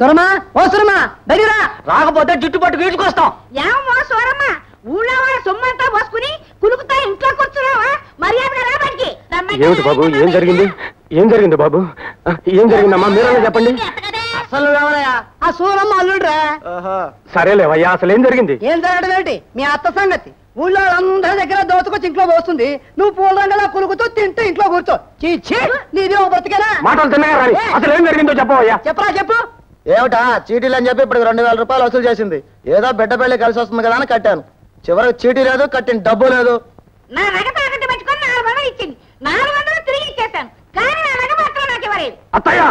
సురమా ఓ సురమా దగ్గర రాకపోతే జుట్టు పట్టు వీడ్చుకొస్తాం ఏమో సోరమ్మ ఊళ్ళో వాళ్ళ సొమ్మంతా పోసుకుని కులుకుతా ఇంట్లో కూర్చున్నావా మర్యాదగా రా బయటికి రమ్మంటే ఏమిటి బాబు ఏం జరిగింది ఏం జరిగింది బాబు ఆ, ఏం జరిగిందమ్మా మీరన్నా చెప్పండి అసలు ఎవరయ్యా ఆ సూరమ్మ అల్లుడ్రా సరేలేవయ్యా అసలు ఏం జరిగింది ఏం జరగడం ఏంటి మీ అత్త సంగతి ఊళ్ళో అందరి దగ్గర దోచుకొచ్చి ఇంట్లో పోస్తుంది నువ్వు పూల రంగలా కులుకుతూ తింటూ ఇంట్లో కూర్చో చీచి నీది ఓ బ్రతికేనా మాటలు తిన్నగా రాని అసలు ఏం జరిగిందో చెప్పవయ్యా చెప్పరా చెప్పు ఏమిటా చీటీలు అని చెప్పి ఇప్పుడు రెండు వేల రూపాయలు వసూలు చేసింది ఏదో బిడ్డ పెళ్లి కలిసి వస్తుంది కదా అని కట్టాను చివరికి చీటీ లేదు కట్టిన డబ్బు లేదు నా నగ తాకట్టు పెట్టుకొని నాలుగు వందలు ఇచ్చింది నాలుగు వందలు తిరిగి ఇచ్చేసాను కానీ నా నగ మాత్రం నాకు ఇవ్వలేదు అత్తయ్య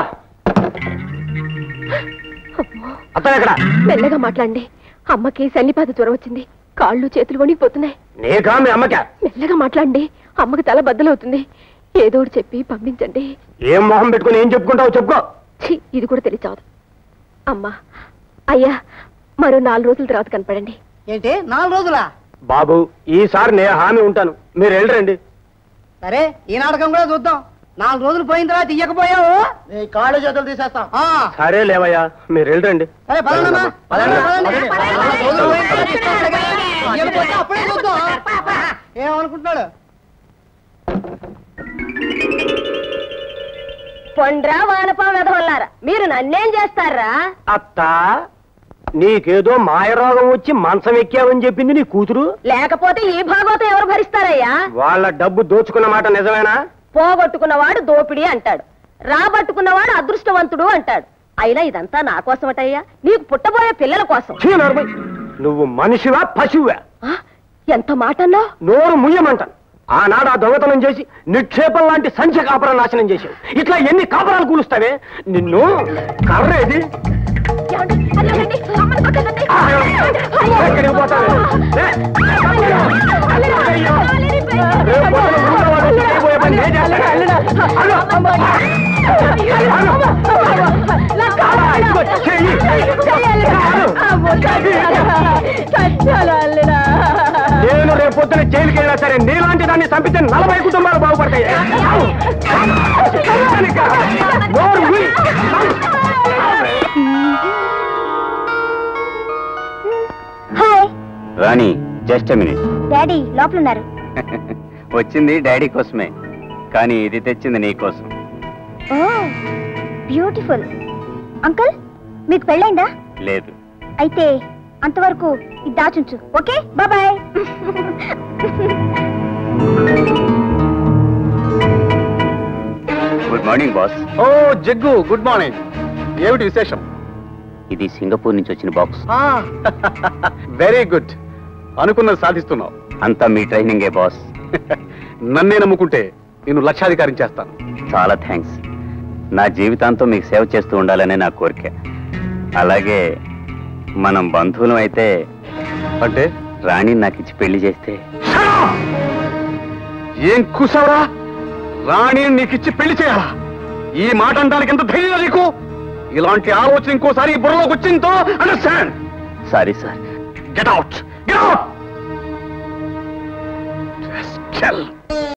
అత్తయ్య ఎక్కడ మెల్లగా మాట్లాడండి అమ్మకి సన్నిపాత జ్వరం వచ్చింది కాళ్ళు చేతులు వణికిపోతున్నాయి నీకా మీ అమ్మకా మెల్లగా మాట్లాడండి అమ్మకి తల బద్దలవుతుంది ఏదో ఒకటి చెప్పి పంపించండి ఏం మొహం పెట్టుకుని ఏం చెప్పుకుంటావు చెప్పుకో ఛీ, ఇది కూడా తెలియచావదు అమ్మా అయ్యా మరో నాలుగు రోజుల తర్వాత కనపడండి ఏంటి నాలుగు రోజులా బాబు ఈసారి నేను హామీ ఉంటాను మీరు వెళ్ళరండి సరే ఈ నాటకం కూడా చూద్దాం నాలుగు రోజులు పోయిన తర్వాత ఇయ్యకపోయావు నీ కాళ్ళు చేతులు తీసేస్తాం ఆ, సరే లేవయ్యా మీరు వెళ్ళరండి సరే పదండమ్మా పదండి, పదండి. పదండి. నాలుగు రోజులు పోయిన తర్వాత ఇస్తాడుగా. ఇయ్యకపోతే అప్పుడే చూద్దాం ఏమనుకుంటున్నాడు పొండ్రా వానపా వెధవల్లారా మీరు నన్నేం చేస్తారా అత్త నీకేదో మాయరోగం వచ్చి మంచం ఎక్కావని చెప్పింది నీ కూతురు లేకపోతే ఈ భాగవతం ఎవరు భరిస్తారయ్యా వాళ్ళ డబ్బు దోచుకున్న మాట నిజమేనా పోగొట్టుకున్నవాడు దోపిడి అంటాడు రాబట్టుకున్నవాడు అదృష్టవంతుడు అంటాడు అయినా ఇదంతా నా కోసమటయ్యా నీకు పుట్టబోయే పిల్లల కోసం ఛీ, నోర్మై. నువ్వు మనిషివా పశువా ఆ, ఎంత మాటన్నా నోరు ముయ్యమంటాను ఆనాడు ఆ దొంగతనం చేసి నిక్షేపం లాంటి సంఖ్య కాపురం నాశనం చేశావు ఇట్లా ఎన్ని కాపురాలు కూలుస్తావే నిన్ను కర్రేది ఎక్కడికి పోతావే? లే. రేపు పొద్దున ఊళ్ళో వాళ్ళు చేయబోయే పని నేను చేస్తాను. అల్లు. అల్లు. ఇదిగో చెయ్యి. నేను రేపు పొద్దున జైలుకి వెళ్ళినా సరే నీలాంటి దాన్ని చంపితే నలభై కుటుంబాలు బాగుపడతాయి నోరు మూయి. Hi Rani just minute daddy లోపల ఉన్నారు వచ్చింది డాడీ కోసమే కానీ ఇది తెచ్చింది నీ కోసం ఓ బ్యూటిఫుల్ అంకుల్ మీకు పెళ్ళైందా లేదు అయితే అంతవరకు ఇది దాచుంచు okay bye good morning boss ఓ జగ్గు గుడ్ మార్నింగ్ ఏమిటి విశేషం ఇది సింగపూర్ నుంచి వచ్చిన బాక్స్ వెరీ గుడ్ అనుకున్నది సాధిస్తున్నావు అంతా మీ ట్రైనింగే బాస్ నన్నే నమ్ముకుంటే నేను లక్షాధికారం చేస్తాను చాలా థ్యాంక్స్ నా జీవితాంతం మీకు సేవ చేస్తూ ఉండాలనే నా కోరిక అలాగే మనం బంధువులం అయితే అంటే రాణి నాకు ఇచ్చి పెళ్లి చేస్తే ఏం కూసావరా రాణి నీకిచ్చి పెళ్లి చేయాలా ఈ మాట అనడానికి ఎంత ధైర్యం నీకు ఇలాంటి ఆలోచన ఇంకోసారి ఈ బుర్రలోకి వచ్చిందో understand sorry sir get out get out